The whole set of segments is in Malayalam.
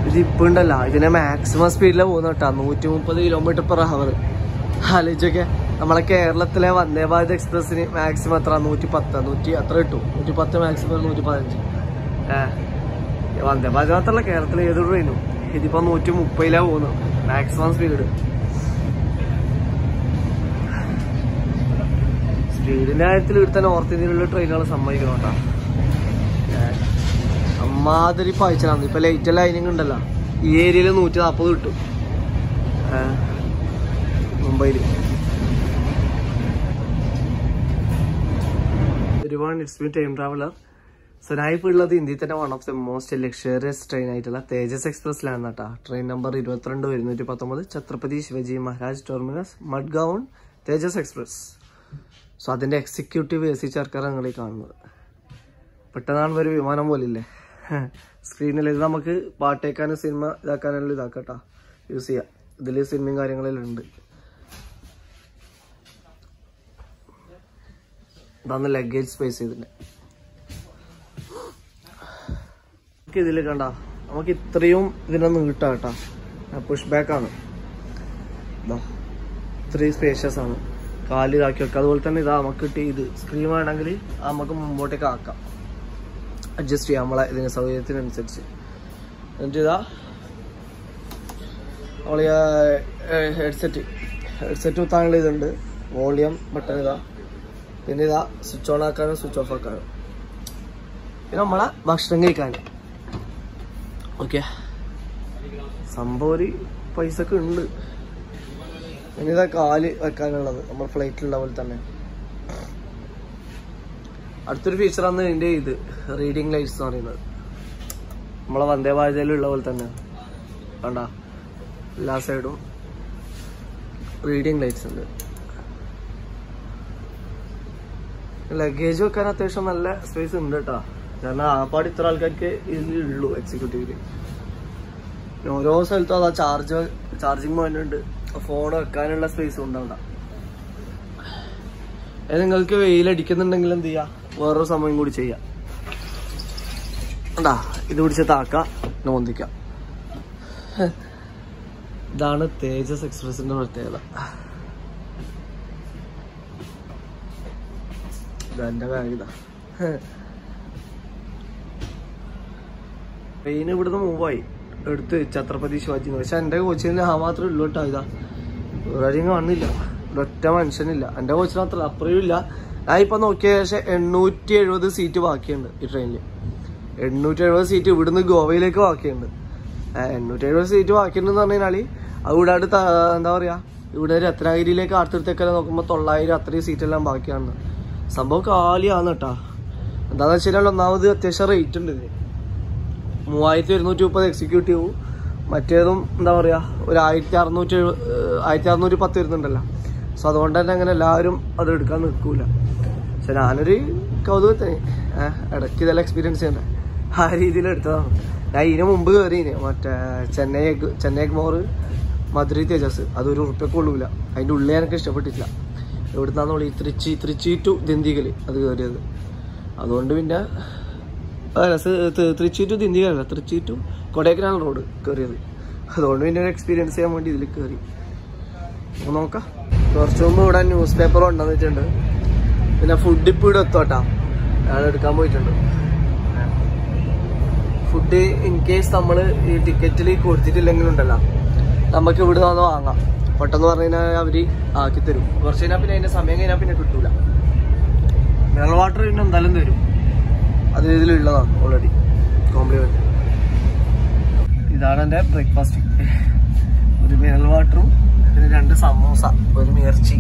ഇത് ഇപ്പൊ ഉണ്ടല്ല ഇതിനെ മാക്സിമം സ്പീഡിലാണ് പോകുന്നത് കേട്ടോ നൂറ്റി മുപ്പത് കിലോമീറ്റർ പെർ ഹവർ ആലോചിച്ചൊക്കെ നമ്മളെ കേരളത്തിലെ വന്ദേ ഭാരത് എക്സ്പ്രസിന് മാക്സിമം എത്ര നൂറ്റി പത്ത് നൂറ്റി അത്ര കിട്ടും നൂറ്റി പത്ത് മാക്സിമം നൂറ്റി പതിനഞ്ച് ഏഹ് വന്ദേ ഭാരത് മാത്രമല്ല കേരളത്തിലെ ഏതൊരു ട്രെയിനും ഇതിപ്പോ നൂറ്റി മുപ്പതിലാണ് പോകുന്നത് മാക്സിമം സ്പീഡ് സ്പീഡിന്റെ കാര്യത്തിൽ ഇവിടുത്തെ നോർത്ത് ഇന്ത്യയിലുള്ള ട്രെയിനുകൾ സമ്മതിക്കണം കേട്ടോ അമ്മാതിരി പായിച്ചാണ് ഇപ്പൊ ലൈറ്റ് ലൈനിങ് ഉണ്ടല്ലോ ഈ ഏരിയയിൽ നൂറ്റി നാൽപ്പത് കിട്ടും ഏ, മുംബൈയില് ഒരുപാട് it's me time traveller so ഞാൻ ഇപ്പോൾ ഉള്ളത് ഇന്ത്യയിൽ തന്നെ one of the most luxurious train ആയിട്ടുള്ള തേജസ് എക്സ്പ്രസ്സിലാണ് കേട്ടോ ട്രെയിൻ നമ്പർ ഇരുപത്തിരണ്ട് ഒരുന്നൂറ്റി പത്തൊമ്പത് Chhatrapati Shivaji Maharaj terminus Madgaon Tejas express so അതിന്റെ എക്സിക്യൂട്ടീവ് എ സി ചേർക്കാർ നിങ്ങളീ കാണുന്നത് പെട്ടെന്നാണ് ഒരു വിമാനം പോലില്ലേ സ്ക്രീനിൽ ഇത് നമുക്ക് പാട്ട് കേൾക്കാനും സിനിമ ഇതാക്കാനെല്ലാം ഇതാക്കട്ടാ യൂസ് ചെയ്യാം ഇതിൽ സിനിമയും കാര്യങ്ങളെല്ലാം ഉണ്ട് ഇതാണ് ലഗേജ് സ്പേസ് ഇതിന്റെ നമുക്ക് ഇതിൽ കണ്ട നമുക്ക് ഇത്രയും ഇതിനൊന്നും കിട്ടാം കേട്ടാ പുഷ് ബാക്ക് ആണ് ഇതാ ഇത്രയും സ്പേഷ്യസ് ആണ് കാല് ഇതാക്കി വെക്കാം അതുപോലെ തന്നെ ഇതാ നമുക്ക് കിട്ടി ഇത് സ്ക്രീൻ വേണമെങ്കിൽ നമുക്ക് മുമ്പോട്ടേക്ക് ആക്കാം അഡ്ജസ്റ്റ് ചെയ്യാം നമ്മളെ ഇതിന് സൗകര്യത്തിനനുസരിച്ച് എന്നിട്ട് ഇതാ നമ്മൾ ഹെഡ്സെറ്റ് ഹെഡ്സെറ്റ് കുത്താനുള്ള ഇതുണ്ട് വോളിയം ബട്ടൺ ഇതാ പിന്നെ ഇതാ സ്വിച്ച് ഓൺ ആക്കാനും സ്വിച്ച് ഓഫ് ആക്കാനും പിന്നെ നമ്മളെ ഭക്ഷണം കഴിക്കാനും ഓക്കെ സംഭവം ഒരു പൈസക്ക് ഉണ്ട് പിന്നെ ഇതാ കാല് വെക്കാനുള്ളത് നമ്മൾ ഫ്ലൈറ്റിലുള്ള പോലെ തന്നെ അടുത്തൊരു ഫീച്ചറാണ് ഇതിന്റെ ഇത് റീഡിങ് ലൈറ്റ്സ് എന്ന് പറയുന്നത് നമ്മളെ വന്ദേ ഭാരതയിലുള്ള പോലെ തന്നെ വേണ്ട എല്ലാ സൈഡും റീഡിങ് ലൈറ്റ്സ് ഉണ്ട് ലഗേജ് വെക്കാൻ അത്യാവശ്യം നല്ല സ്പേസ് ഉണ്ട് കേട്ടോ കാരണം ആപ്പാട് ഇത്ര ആൾക്കാർക്ക് ഇതിൽ ഉള്ളൂ എക്സിക്യൂട്ടീവില് പിന്നെ ഓരോ സ്ഥലത്തും അതാ ചാർജ് ചാർജിങ് പോയിന്റ് ഉണ്ട് ഫോൺ വെക്കാനുള്ള സ്പേസും ഉണ്ട് അവിടെ അത് നിങ്ങൾക്ക് വെയിലടിക്കുന്നുണ്ടെങ്കിൽ എന്ത് ചെയ്യാം വേറൊരു സമയം കൂടി ചെയ്യാം ഉണ്ടാ ഇത് പിടിച്ച് താക്കാം പിന്നെ പൊന്തിക്കാം ഇതാണ് തേജസ് എക്സ്പ്രസിന്റെ പ്രത്യേകത ഇതെന്റെ ബാഗ് ഇതാ ട്രെയിൻ ഇവിടുന്ന് മൂവായി എടുത്ത് ഛത്രപതി ശിവാജി പക്ഷെ എന്റെ കോച്ചിന് ആ മാത്രമേ ഉള്ളൂ കേട്ടോ ഇതാ വേറെ ആരെയും കാണുന്നില്ല ഒറ്റ മനുഷ്യനില്ല എന്റെ കോച്ചിന് അത്ര അപ്പുറയും ഇല്ല ഞാൻ ഇപ്പൊ നോക്കിയ ശേഷം എണ്ണൂറ്റി എഴുപത് സീറ്റ് ബാക്കിയുണ്ട് ഈ ട്രെയിനിൽ എണ്ണൂറ്റി എഴുപത് സീറ്റ് ഇവിടുന്ന് ഗോവയിലേക്ക് ബാക്കിയുണ്ട് ആ, എണ്ണൂറ്റി എഴുപത് സീറ്റ് ബാക്കിയുണ്ടെന്ന് പറഞ്ഞു കഴിഞ്ഞാല് അത് ഇവിടെ എന്താ പറയാ ഇവിടെ രത്നഗിരിയിലേക്ക് ആർത്തിടത്തേക്കെല്ലാം നോക്കുമ്പോൾ തൊള്ളായിരം അത്രയും സീറ്റെല്ലാം ബാക്കിയാണ് സംഭവം കാലിയാണ് കേട്ടാ എന്താന്ന് വെച്ച് കഴിഞ്ഞാൽ ഒന്നാമത് അത്യാവശ്യം റേറ്റ് ഉണ്ട് ഇതിന് മൂവായിരത്തി ഒരുന്നൂറ്റി മുപ്പത് എക്സിക്യൂട്ടീവ് മറ്റേതും എന്താ പറയാ ഒരു ആയിരത്തി അറുന്നൂറ്റി എഴു ആയിരത്തി അറുന്നൂറ്റി പത്ത് വരുന്നുണ്ടല്ലോ സോ അതുകൊണ്ട് തന്നെ അങ്ങനെ എല്ലാവരും അത് എടുക്കാൻ നിൽക്കൂല പക്ഷെ ഞാനൊരു കൗതുകത്തിന് ഏഹ് ഇടയ്ക്ക് ഇതെല്ലാം എക്സ്പീരിയൻസ് ചെയ്യണ്ടേ ആ രീതിയിൽ എടുത്തതാണ് ഞാൻ ഇതിന് മുമ്പ് കയറിയിന് മറ്റേ ചെന്നൈ എഗ് ചെന്നൈ എഗ്മോർ മധുരൈ തേജസ് അതൊരു ഉറുപ്പ്യൊക്കെ കൊള്ളൂല അതിൻ്റെ ഉള്ളിൽ എനിക്ക് ഇഷ്ടപ്പെട്ടിട്ടില്ല എവിടുന്നാന്ന് ഈ തൃച്ചി തൃച്ചി ടു ദിന്തികല് അത് കയറിയത് അതുകൊണ്ട് പിന്നെ അല്ല സ് ത്- തൃച്ചി ടു ദിന്തികല്ല തൃച്ചി ടു കൊടൈക്കനാൽ റോഡ് കയറിയത് അതുകൊണ്ട് പിന്നെ ഒരു എക്സ്പീരിയൻസ് ചെയ്യാൻ വേണ്ടി ഇതിൽ കയറി അപ്പൊ നോക്കാം കുറച്ച് മുമ്പ് ഇവിടെ ന്യൂസ് പേപ്പർ ഉണ്ടെന്ന് വെച്ചിട്ടുണ്ട് പിന്നെ ഫുഡ് ഇപ്പം ഇവിടെ എത്തോട്ടാ ഞാൻ എടുക്കാൻ പോയിട്ടുണ്ട് ഫുഡ് ഇൻ കേസ് നമ്മൾ ഈ ടിക്കറ്റിൽ കൊടുത്തിട്ടില്ലെങ്കിലുണ്ടല്ലോ നമുക്ക് ഇവിടെ വന്ന് വാങ്ങാം പെട്ടെന്ന് പറഞ്ഞു കഴിഞ്ഞാൽ അവര് ആക്കി തരും കുറച്ച് കഴിഞ്ഞാൽ പിന്നെ അതിന്റെ സമയം കഴിഞ്ഞാൽ പിന്നെ കിട്ടൂല മിനറൽ വാട്ടർ പിന്നെ എന്തായാലും തരും അത് ഇതിലുള്ളതാണ് ഓൾറെഡി കോംപ്ലിമെന്റ് ഇതാണ് എൻ്റെ ബ്രേക്ക്ഫാസ്റ്റ് ഒരു മിനറൽ വാട്ടറും പിന്നെ രണ്ട് സമോസ ഒരു മിർച്ചി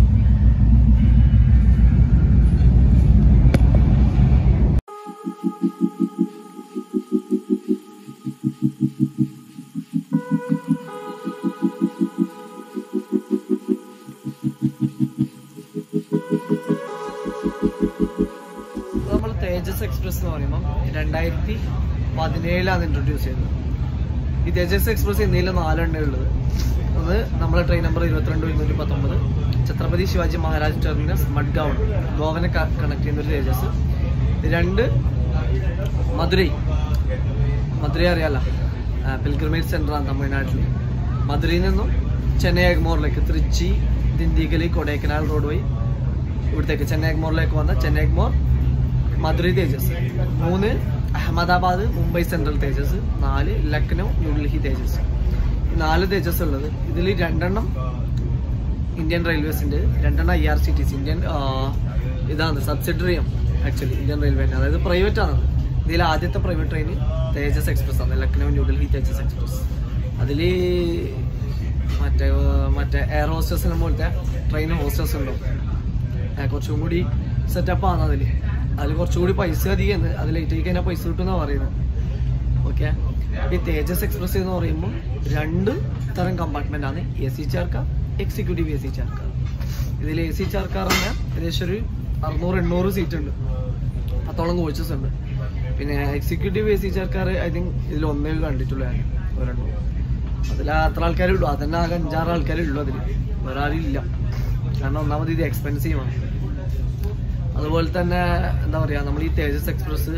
നമ്മൾ തേജസ് എക്സ്പ്രസ് എന്ന് പറയുമ്പോൾ രണ്ടായിരത്തി പതിനേഴിലാണ് ഇൻട്രൊഡ്യൂസ് ചെയ്തത് ഈ തേജസ് എക്സ്പ്രസ് ഇന്ത്യയിൽ നാലെണ്ണേ ഉള്ളത് അത് നമ്മളെ ട്രെയിൻ നമ്പർ ഇരുപത്തിരണ്ട് ഇരുന്നൂറ്റി പത്തൊമ്പത് ഛത്രപതി ശിവാജി മഹാരാജ് ടെർമിനസ് മഡ്ഗൗൺ ഗോവനെ കണക്ട് ചെയ്യുന്ന ഒരു തേജസ് രണ്ട് മധുരൈ മധുരൈ അറിയാലോ പിൽഗ്രിമേജ് സെൻ്ററാണ് തമിഴ്നാട്ടിൽ മധുരയിൽ നിന്നും ചെന്നൈ എഗ്മോറിലേക്ക് തൃച്ചി ദിണ്ടിഗൽ കൊടൈക്കനാൽ റോഡ് വഴി ഇവിടത്തേക്ക് ചെന്നൈ എഗ്മോറിലേക്ക് വന്ന ചെന്നൈ എഗ്മോർ മധുരൈ തേജസ് മൂന്ന് അഹമ്മദാബാദ് മുംബൈ സെൻട്രൽ തേജസ് നാല് ലക്നൗ ന്യൂഡൽഹി തേജസ് ഈ നാല് തേജസ് ഉള്ളത് ഇതിൽ രണ്ടെണ്ണം ഇന്ത്യൻ റെയിൽവേസിന്റെ രണ്ടെണ്ണം I R C T C Indian ആ, ഇതാണ് സബ്സിഡറിയും ആക്ച്വലി ഇന്ത്യൻ റെയിൽവേന്റെ അതായത് പ്രൈവറ്റ് ആണ് ഇതിൽ ആദ്യത്തെ പ്രൈവറ്റ് ട്രെയിൻ തേജസ് എക്സ്പ്രസ് ആണ് ലക്നൗ ന്യൂഡൽഹി തേജസ് എക്സ്പ്രസ് അതിൽ മറ്റേ ആ, മറ്റേ എയർ ഹോസ്റ്റസിനെ പോലത്തെ ട്രെയിൻ ഹോസ്റ്റസ് ഉണ്ടോ ഏ, കുറച്ചും കൂടി സെറ്റപ്പ് ആണ് അതിൽ അതിൽ കുറച്ചുകൂടി പൈസ അധികം അത് ലേറ്റ് ആയി കഴിഞ്ഞാൽ പൈസ കിട്ടുമെന്നാണ് പറയുന്നത് ഓക്കെ ഈ തേജസ് എക്സ്പ്രസ് എന്ന് പറയുമ്പോൾ രണ്ട് തരം കമ്പാർട്ട്മെന്റ് ആണ് A C chair car executive A C chair car ഇതിൽ എ സി ചാർക്കാർ തന്നെ ഏകദേശം ഒരു അറുന്നൂറ് എണ്ണൂറ് സീറ്റ് ഉണ്ട് പത്തോളം കോച്ചസ് ഉണ്ട് പിന്നെ executive A C chair car I think ഇതിൽ ഒന്നേ കണ്ടിട്ടുള്ളൂ ഞാൻ ഒരെണ്ണം അതിൽ അത്ര ആൾക്കാരേ ഉള്ളൂ അതന്നെ ആകെ അഞ്ചാറ് ആൾക്കാരേ ഉള്ളൂ അതിൽ വേറെ ആരും ഇല്ല കാരണം ഒന്നാമത് ഇത് എക്സ്പെൻസീവ് ആണ് അതുപോലെ തന്നെ എന്താ പറയുക നമ്മൾ ഈ തേജസ് എക്സ്പ്രസ്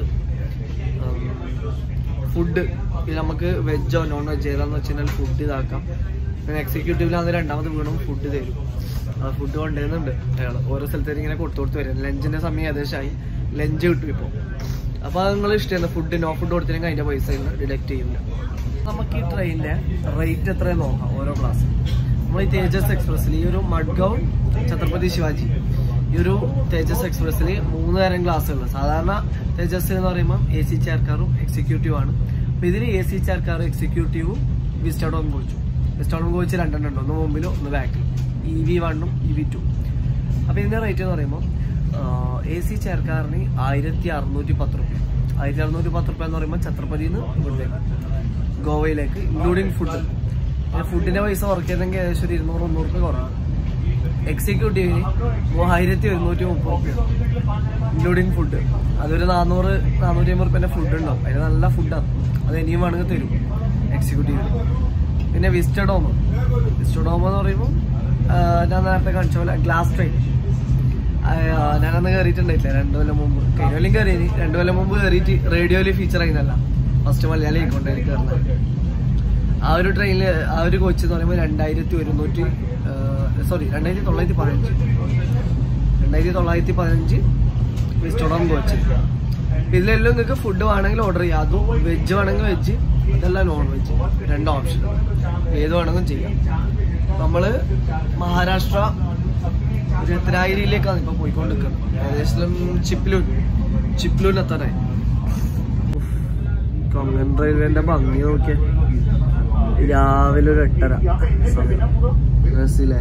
ഫുഡ് ഇത് നമുക്ക് വെജോ നോൺ വെജ് ഏതാന്ന് വെച്ച് കഴിഞ്ഞാൽ ഫുഡ് ഇതാക്കാം പിന്നെ എക്സിക്യൂട്ടീവിലാണെങ്കിൽ രണ്ടാമത് വീണ്ടും ഫുഡ് തരും ആ ഫുഡ് കൊണ്ടുവരുന്നുണ്ട് അയാൾ ഓരോ സ്ഥലത്തേക്ക് ഇങ്ങനെ കൊടുത്തു കൊടുത്ത് വരും ലഞ്ചിന്റെ സമയം ഏകദേശമായി ലഞ്ച് കിട്ടും ഇപ്പോൾ അപ്പോൾ അത് നിങ്ങൾ ഇഷ്ടമാണ് ഫുഡ് നോ ഫുഡ് കൊടുത്തില്ലെങ്കിൽ അതിന്റെ പൈസ ഡിഡക്ട് ചെയ്യില്ല നമുക്ക് ഈ ട്രെയിനിന്റെ റേറ്റ് എത്രയെന്ന് നോക്കാം ഓരോ ക്ലാസ് നമ്മൾ ഈ തേജസ് എക്സ്പ്രസ്സിൽ ഈ ഒരു മഡ്ഗൗൺ ഛത്രപതി ശിവാജി ഈ ഒരു തേജസ് എക്സ്പ്രസ്സിൽ മൂന്ന് തരം ക്ലാസ്സുകൾ സാധാരണ തേജസ് എന്ന് പറയുമ്പോൾ എ സി ചാർക്കാറും എക്സിക്യൂട്ടീവ് ആണ് അപ്പോൾ ഇതിൽ എ സി ചാർക്കാറും എക്സിക്യൂട്ടീവും വിസ്റ്റഡോം കോച്ചും വിസ്റ്റഡോം കോച്ച് രണ്ടെണ്ണം ഉണ്ട് ഒന്ന് മുമ്പിലും ഒന്ന് ബാക്കിലും ഇ വി വണ്ണും ഇ വി ടു അപ്പോൾ ഇതിന്റെ റേറ്റ് എന്ന് പറയുമ്പോൾ എ സി ചേർക്കാറിന് ആയിരത്തി അറുന്നൂറ്റി പത്ത് റുപ്യ ആയിരത്തി അറുന്നൂറ്റി പത്ത് റുപ്യ എന്ന് പറയുമ്പോൾ ഛത്രപതിയിൽ നിന്ന് ഇവിടത്തേക്ക് ഗോവയിലേക്ക് ഇൻക്ലൂഡിങ് ഫുഡ് ഫുഡിന്റെ പൈസ കുറയ്ക്കുന്നെങ്കിൽ ഏകദേശം ഒരു ഇരുന്നൂറ് മുന്നൂറ് റുപ്യ കുറയും എക്സിക്യൂട്ടീവിന് മൂവായിരത്തി ഒരുന്നൂറ്റി മുപ്പത് റുപ്യ ഇൻക്ലൂഡിങ് ഫുഡ് അതൊരു നാനൂറ് നാനൂറ്റി അമ്പത് റുപ്യൻ്റെ ഫുഡ് ഉണ്ടാവും അതിന് നല്ല ഫുഡാണ് അത് ഇനിയും വേണമെങ്കിൽ തരും എക്സിക്യൂട്ടീവിന് പിന്നെ വിസ്റ്റഡോം വിസ്റ്റഡോം എന്ന് പറയുമ്പോൾ ആ, ഞാൻ നേരത്തെ കാണിച്ച പോലെ ഗ്ലാസ് ട്രെയിൻ ഞാനന്ന് കയറിയിട്ടുണ്ടായില്ല രണ്ടു കൊല്ലം മുമ്പ് കഴിഞ്ഞ കൊല്ലം കയറി രണ്ടു കൊല്ലം മുമ്പ് കയറിയിട്ട് റേഡിയോയിൽ ഫീച്ചർ ആയിരുന്നല്ല ഫസ്റ്റ് മലയാളി കൊണ്ടായി കയറുന്നത് ആ ഒരു ട്രെയിനിൽ ആ ഒരു കോച്ച് എന്ന് പറയുമ്പോൾ രണ്ടായിരത്തി ഒരുന്നൂറ്റി സോറി രണ്ടായിരത്തി തൊള്ളായിരത്തി പതിനഞ്ച് രണ്ടായിരത്തി തൊള്ളായിരത്തി പതിനഞ്ച് വിസ്റ്റോഡോം കോച്ച് ഇതിലെല്ലാം നിങ്ങൾക്ക് ഫുഡ് വേണമെങ്കിൽ ഓർഡർ ചെയ്യാം അതും വെജ് വേണമെങ്കിൽ വെജ് ഇതെല്ലാം നോൺ വെജ് രണ്ട് ഓപ്ഷൻ ഏത് വേണമെങ്കിലും ചെയ്യാം നമ്മള് മഹാരാഷ്ട്ര രത്നാഗിരിയിലേക്കാണ് ഇപ്പൊ പോയിക്കൊണ്ടിരിക്കുന്നത് ഏകദേശം ചിപ്ലൂർ ചിപ്ലൂരിൽ എത്താനായി കൊങ്കൺ റെയിൽവേന്റെ ഭംഗി നോക്കിയ രാവിലെ ഒരു എട്ടര സമയം ബസ്സിലെ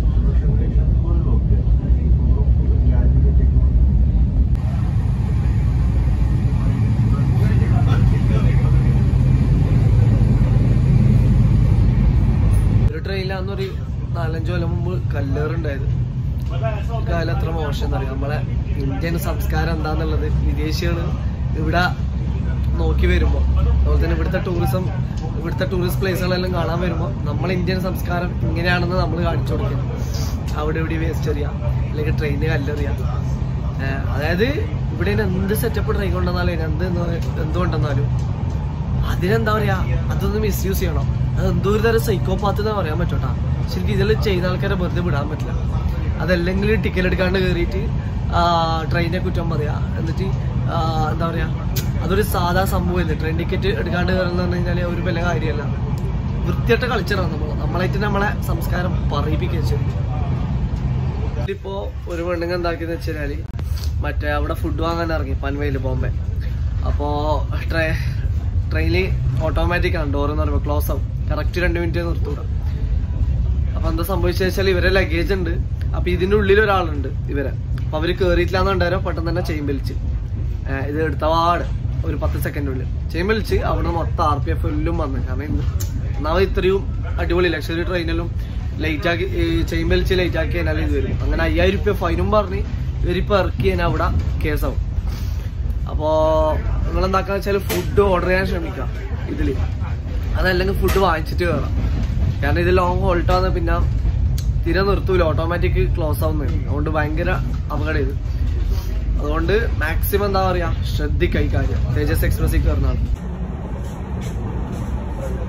ഒരു ട്രെയിനിലാന്നൊരു നാലഞ്ചു കൊല്ലം മുമ്പ് കല്ലേറുണ്ടായത് ഈ കാലം എത്ര മോശം എന്നറിയാം നമ്മളെ ഇന്ത്യൻ സംസ്കാരം എന്താന്നുള്ളത് വിദേശികൾ ഇവിടെ നോക്കി വരുമ്പോൾ അതുപോലെ തന്നെ ഇവിടുത്തെ ടൂറിസം ഇവിടുത്തെ ടൂറിസ്റ്റ് പ്ലേസുകളെല്ലാം കാണാൻ വരുമ്പോൾ നമ്മൾ ഇന്ത്യൻ സംസ്കാരം ഇങ്ങനെയാണെന്ന് നമ്മൾ കാണിച്ചു കൊടുക്കണം അവിടെ ഇവിടെ വേസ്റ്റ് എറിയാം അല്ലെങ്കിൽ ട്രെയിന് കല്ലെറിയാം ഏഹ് അതായത് ഇവിടെ ഇനി എന്ത് സെറ്റപ്പ് ട്രെയിൻ കൊണ്ടുവന്നാലും ഇനി എന്ത് എന്തുകൊണ്ടെന്നാലും അതിനെന്താ പറയാ അതൊന്ന് മിസ്യൂസ് ചെയ്യണം അത് എന്തോ ഒരു തരം സൈക്കോപാത്ത് എന്ന് പറയാൻ പറ്റോട്ടാ ശരിക്കും ഇതിൽ ചെയ്യുന്ന ആൾക്കാരെ വെറുതെ വിടാൻ പറ്റില്ല അതല്ലെങ്കിൽ ടിക്കറ്റ് എടുക്കാണ്ട് കയറിയിട്ട് ട്രെയിനെ കുറ്റം പറയാ എന്നിട്ട് ആ, എന്താ പറയാ അതൊരു സാധാ സംഭവമല്ലേ ട്രെയിൻ ടിക്കറ്റ് എടുക്കാണ്ട് കയറുന്ന പറഞ്ഞു കഴിഞ്ഞാൽ ഒരു വലിയ കാര്യമല്ല വൃത്തിയായിട്ട കളിച്ചിടാണ് നമ്മൾ നമ്മളായിട്ട് നമ്മളെ സംസ്കാരം പറയിപ്പിക്കുക ശരിക്കും ഇപ്പോ ഒരു പെണ്ണുങ്ങൾ എന്താക്കിയെന്ന് വെച്ച് കഴിഞ്ഞാല് മറ്റേ അവിടെ ഫുഡ് വാങ്ങാൻ ഇറങ്ങി പൻവയിൽ ബോംബെ അപ്പോ ട്രെ ട്രെയിനിൽ ഓട്ടോമാറ്റിക് ആണ് ഡോർ എന്ന് പറയുമ്പോൾ ക്ലോസ് ആവും കറക്റ്റ് രണ്ട് മിനിറ്റ് നിർത്തൂടാ അപ്പൊ എന്താ സംഭവിച്ചു വെച്ചാൽ ഇവരെ ലഗേജ് ഉണ്ട് അപ്പൊ ഇതിന്റെ ഉള്ളിൽ ഒരാളുണ്ട് ഇവരെ അപ്പൊ അവര് കേറിയിട്ടില്ലാന്നുണ്ടാരോ പെട്ടെന്ന് തന്നെ ചെയിൻ വലിച്ച് ഏഹ് ഇത് എടുത്തവാട് ഒരു പത്ത് സെക്കൻഡിനുള്ളിൽ ചെയിൻ വലിച്ച് അവിടെ മൊത്തം ആർ പി എഫ് എല്ലാം വന്ന് കാരണം ഇന്ന് ഒന്നാമത് ഇത്രയും അടിപൊളി ലക്ഷറി ട്രെയിനിലും ലൈറ്റ് ആക്കി ചെയിൻ വലിച്ച് ലൈറ്റ് ആക്കി കഴിഞ്ഞാൽ ഇത് വരും അങ്ങനെ അയ്യായിരം രൂപ ഫൈനും പറഞ്ഞ് ഇവരിപ്പോ ഇറക്കി കഴിഞ്ഞാൽ അവിടെ കേസാവും അപ്പോ നിങ്ങൾ എന്താക്കാന്ന് വെച്ചാൽ ഫുഡ് ഓർഡർ ചെയ്യാൻ ശ്രമിക്കാം ഇതില് അതല്ലെങ്കിൽ ഫുഡ് വാങ്ങിച്ചിട്ട് കയറാം കാരണം ഇത് ലോങ് ഹോൾട്ടാന്ന് പിന്നെ തീരെ നിർത്തൂല ഓട്ടോമാറ്റിക് ക്ലോസ് ആവുന്നത് അതുകൊണ്ട് ഭയങ്കര അപകടം ഇത് അതുകൊണ്ട് മാക്സിമം എന്താ പറയാ ശ്രദ്ധിക്കുക ഈ കാര്യം തേജസ് എക്സ്പ്രസിൽ കയറുന്ന ആൾ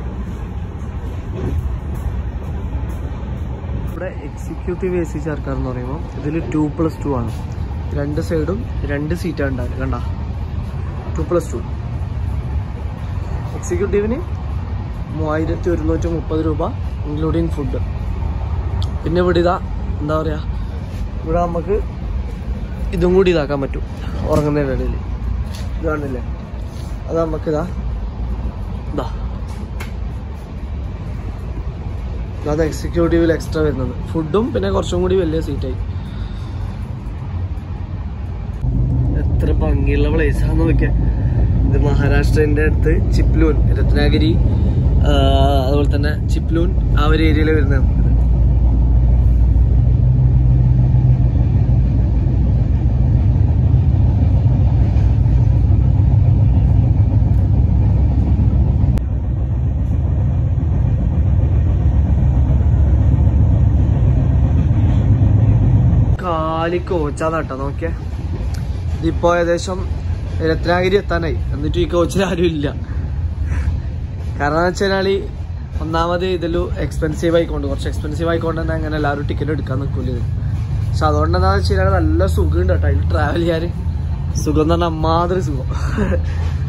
ഇവിടെ എക്സിക്യൂട്ടീവ് എ സി ചേർക്കാർ എന്ന് പറയുമ്പോൾ ഇതിൽ ടു പ്ലസ് ടു ആണ് രണ്ട് സൈഡും രണ്ട് സീറ്റാണ് ഉണ്ടാവില്ല കണ്ട ടു പ്ലസ് ടു എക്സിക്യൂട്ടീവിന് മൂവായിരത്തി ഒരുന്നൂറ്റി മുപ്പത് രൂപ ഇൻക്ലൂഡിങ് ഫുഡ് പിന്നെ ഇവിടെ ഇതാ എന്താ പറയുക ഇവിടെ നമുക്ക് ഇതും കൂടി ഇതാക്കാൻ പറ്റും ഉറങ്ങുന്നതിൻ്റെ ഇടയിൽ ഇത് കാണില്ലേ അത് നമുക്കിതാ ഇതാ അത് എക്സിക്യൂട്ടീവിൽ എക്സ്ട്രാ വരുന്നത് ഫുഡും പിന്നെ കുറച്ചും കൂടി വലിയ സീറ്റായി എത്ര ഭംഗിയുള്ള പ്ലേസ് ആണെന്ന് നോക്കിയാൽ ഇത് മഹാരാഷ്ട്രന്റെ അടുത്ത് ചിപ്ലൂൻ രത്നാഗിരി ആ, അതുപോലെ തന്നെ ചിപ്ലൂൻ ആ ഒരു ഏരിയയിൽ വരുന്നത് കാലി കോച്ചാന്നാട്ടോ നോക്കിയേ ഇതിപ്പോ ഏകദേശം രത്നാഗിരി എത്താനായി എന്നിട്ട് ഈ കോച്ചിൽ ആരും ഇല്ല കാരണം എന്ന് വെച്ചാൽ ഒന്നാമത് ഇതിലും എക്സ്പെൻസീവ് ആയിക്കൊണ്ട് കുറച്ച് എക്സ്പെൻസീവ് ആയിക്കൊണ്ട് തന്നെ അങ്ങനെ എല്ലാവരും ടിക്കറ്റ് എടുക്കാൻ നിൽക്കില്ല ഇത് പക്ഷെ അതുകൊണ്ട് എന്താണെന്ന് വെച്ച് കഴിഞ്ഞാൽ നല്ല സുഖമുണ്ട് കേട്ടോ അതിൽ ട്രാവൽ ചെയ്യാൻ സുഖം എന്ന് പറഞ്ഞാൽ അമ്മാതിരി സുഖം